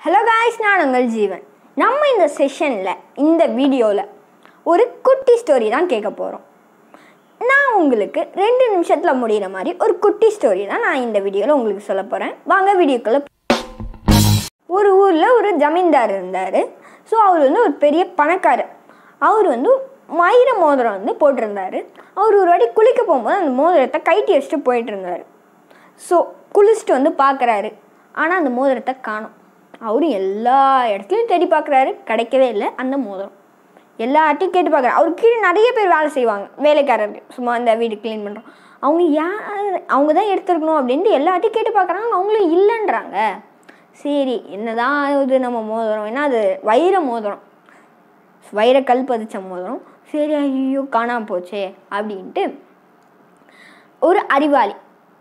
hello guys நான் உங்கள் ஜீவன் நம்ம இந்த செஷனில் இந்த வீடியோவில் ஒரு குட்டி ஸ்டோரி தான் கேட்க போகிறோம் நான் உங்களுக்கு ரெண்டு நிமிஷத்தில் முடிகிற மாதிரி ஒரு குட்டி ஸ்டோரி தான் நான் இந்த வீடியோவில் உங்களுக்கு சொல்ல போகிறேன் வாங்க வீடியோக்குள்ளே ஒரு ஊரில் ஒரு ஜமீன்தார் இருந்தார் ஸோ அவர் வந்து ஒரு பெரிய பணக்காரர் அவர் வந்து மயிர மோதிரம் வந்து போட்டிருந்தாரு அவர் ஒரு வாட்டி குளிக்க போகும்போது அந்த மோதிரத்தை கைட்டி வச்சுட்டு போயிட்டு இருந்தார் ஸோ குளிச்சுட்டு வந்து பார்க்குறாரு ஆனால் அந்த மோதிரத்தை காணும் அவரும் எல்லா இடத்துலையும் தேடி பார்க்குறாரு கிடைக்கவே இல்லை அந்த மோதிரம் எல்லார்ட்டையும் கேட்டு பார்க்குறாரு அவர் கீழே நிறைய பேர் வேலை செய்வாங்க வேலைக்காரர்கள் சும்மா அந்த வீடு க்ளீன் பண்ணுறோம் அவங்க யார் அவங்க தான் எடுத்துருக்கணும் அப்படின்ட்டு எல்லார்ட்டையும் கேட்டு பார்க்குறாங்க அவங்களும் இல்லைன்றாங்க சரி என்னதான் இது நம்ம மோதிரம் ஏன்னா அது வைர மோதிரம் வைரக்கல் பதிச்ச மோதிரம் சரி ஐயோ காணாம போச்சே அப்படின்ட்டு ஒரு அறிவாளி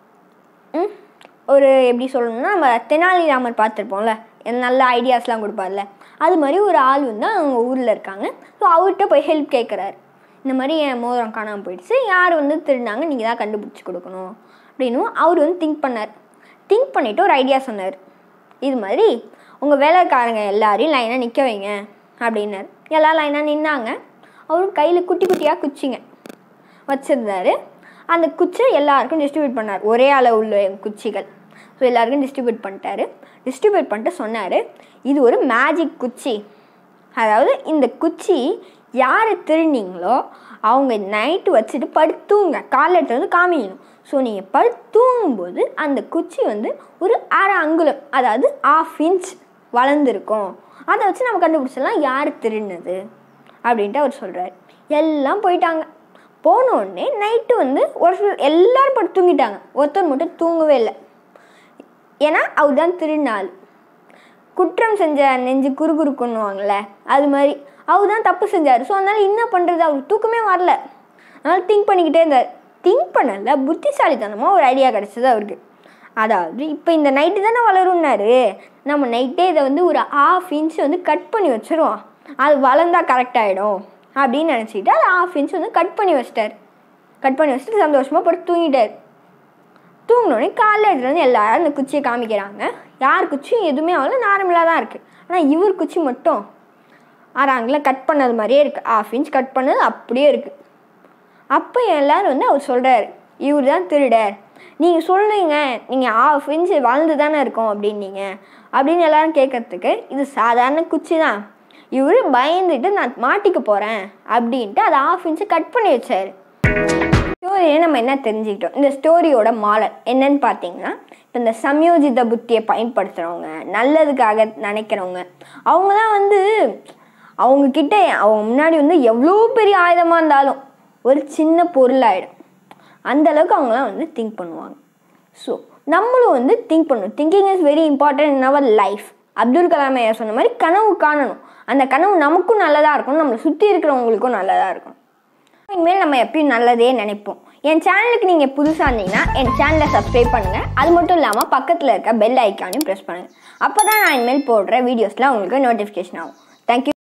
ம் ஒரு எப்படி சொல்லணும்னா நம்ம தெனாலிராமர் பார்த்துருப்போம்ல நல்ல ஐடியாஸ்லாம் கொடுப்பார்ல அது மாதிரி ஒரு ஆள் வந்து அவங்க ஊரில் இருக்காங்க ஸோ அவர்கிட்ட போய் ஹெல்ப் கேட்குறாரு இந்த மாதிரி என் மோதிரம் காணாமல் போயிடுச்சு யார் வந்து திருடினாங்க நீங்கள் தான் கண்டுபிடிச்சி கொடுக்கணும் அப்படின்னும் அவர் வந்து திங்க் பண்ணார் திங்க் பண்ணிவிட்டு ஒரு ஐடியா சொன்னார் இது மாதிரி உங்கள் வேலைக்காரங்க எல்லாரையும் லைனாக நிற்க வைங்க அப்படின்னாரு எல்லாம் லைனாக நின்னாங்க அவரும் கையில் குட்டி குட்டியாக குச்சிங்க வச்சுருந்தாரு அந்த குச்சியை எல்லாருக்கும் டிஸ்ட்ரிபியூட் பண்ணார் ஒரே அளவு உள்ள குச்சிகள் ஸோ எல்லாருக்கும் டிஸ்ட்ரிபியூட் பண்ணிட்டாரு டிஸ்ட்ரிபியூட் பண்ணிட்டு சொன்னார் இது ஒரு மேஜிக் குச்சி அதாவது இந்த குச்சி யார் திருநீங்களோ அவங்க நைட்டு வச்சுட்டு படுத்தூங்க காலைல எடுத்து வந்து காமிக்கணும் ஸோ நீங்கள் படுத்தூங்கும்போது அந்த குச்சி வந்து ஒரு அரை அங்குலம் அதாவது ஆஃப் இன்ச் வளர்ந்துருக்கும் அதை வச்சு நம்ம கண்டுபிடிச்சிடலாம் யார் திருடினது அப்படின்ட்டு அவர் சொல்கிறார் எல்லாம் போயிட்டாங்க போன உடனே நைட்டு வந்து ஒரு சில எல்லாரும் படுத்து தூங்கிட்டாங்க ஒருத்தர் மட்டும் தூங்கவே இல்லை ஏன்னா அவர் தான் திருநாள் குற்றம் செஞ்ச நெஞ்சு குறுகுறுக்குன்னுவாங்கள்ல அது மாதிரி அவர் தான் தப்பு செஞ்சார் ஸோ அதனால் என்ன பண்ணுறது அவருக்கு தூக்கமே வரல அதனால் திங்க் பண்ணிக்கிட்டே இருந்தார் திங்க் பண்ணல புத்திசாலித்தனமாக ஒரு ஐடியா கிடச்சிது அவருக்கு அதாவது இப்போ இந்த நைட்டு தானே வளரும்னாரு நம்ம நைட்டே இதை வந்து ஒரு ஆஃப் இன்ச் வந்து கட் பண்ணி வச்சுருவோம் அது வளர்ந்தா கரெக்ட் ஆகிடும் அப்படின்னு நினச்சிக்கிட்டு அதை ஆஃப் இன்ச் வந்து கட் பண்ணி வச்சிட்டார் கட் பண்ணி வச்சுட்டு சந்தோஷமாக போட்டு தூங்கிட்டார் தூங்கினோடனே காலைல எடுத்துட்டு வந்து எல்லாரும் அந்த குச்சியை காமிக்கிறாங்க யார் குச்சியும் எதுவுமே அவ்வளோ நார்மலாக தான் இருக்குது ஆனால் இவர் குச்சி மட்டும் ஆறாங்கில் கட் பண்ணது மாதிரியே இருக்குது ஆஃப் இன்ச் கட் பண்ணது அப்படியே இருக்குது அப்போ எல்லோரும் வந்து அவர் சொல்கிறார் இவர் தான் திருடர் நீங்கள் சொல்லுங்க நீங்கள் ஆஃப் இன்ச் வளர்ந்து தானே இருக்கோம் அப்படின்னீங்க அப்படின்னு எல்லாரும் கேட்கறதுக்கு இது சாதாரண குச்சி தான் இவர் பயந்துட்டு நான் மாட்டிக்க போகிறேன் அப்படின்ட்டு அதை ஆஃப் இன்ச்சு கட் பண்ணி வச்சார் ஸ்டோரியை நம்ம என்ன தெரிஞ்சுக்கிட்டோம் இந்த ஸ்டோரியோட மாடல் என்னன்னு பார்த்தீங்கன்னா இப்போ இந்த சம்யோஜித புத்தியை பயன்படுத்துகிறவங்க நல்லதுக்காக நினைக்கிறவங்க அவங்க தான் வந்து அவங்கக்கிட்ட அவங்க முன்னாடி வந்து எவ்வளோ பெரிய ஆயுதமாக இருந்தாலும் ஒரு சின்ன பொருள் ஆகிடும் அந்த அளவுக்கு அவங்களாம் வந்து திங்க் பண்ணுவாங்க ஸோ நம்மளும் வந்து திங்க் பண்ணணும் thinking is very important in our life Abdul Kalam ஐயா சொன்ன மாதிரி கனவு காணணும் அந்த கனவு நமக்கும் நல்லதாக இருக்கணும் நம்மளை சுற்றி இருக்கிறவங்களுக்கும் நல்லதாக இருக்கும் இனிமேல் நம்ம எப்பயும் நல்லதே நினைப்போம் என் சேனலுக்கு நீங்கள் புதுசாக இருந்தீங்கன்னா என் சேனலை சப்ஸ்கிரைப் பண்ணுங்கள் அது மட்டும் இல்லாமல் பக்கத்தில் இருக்க பெல் ஐக்கானையும் ப்ரெஸ் பண்ணுங்கள் அப்போ தான் நான் இனிமேல் போடுற வீடியோஸில் உங்களுக்கு நோட்டிஃபிகேஷன் ஆகும் தேங்க்யூ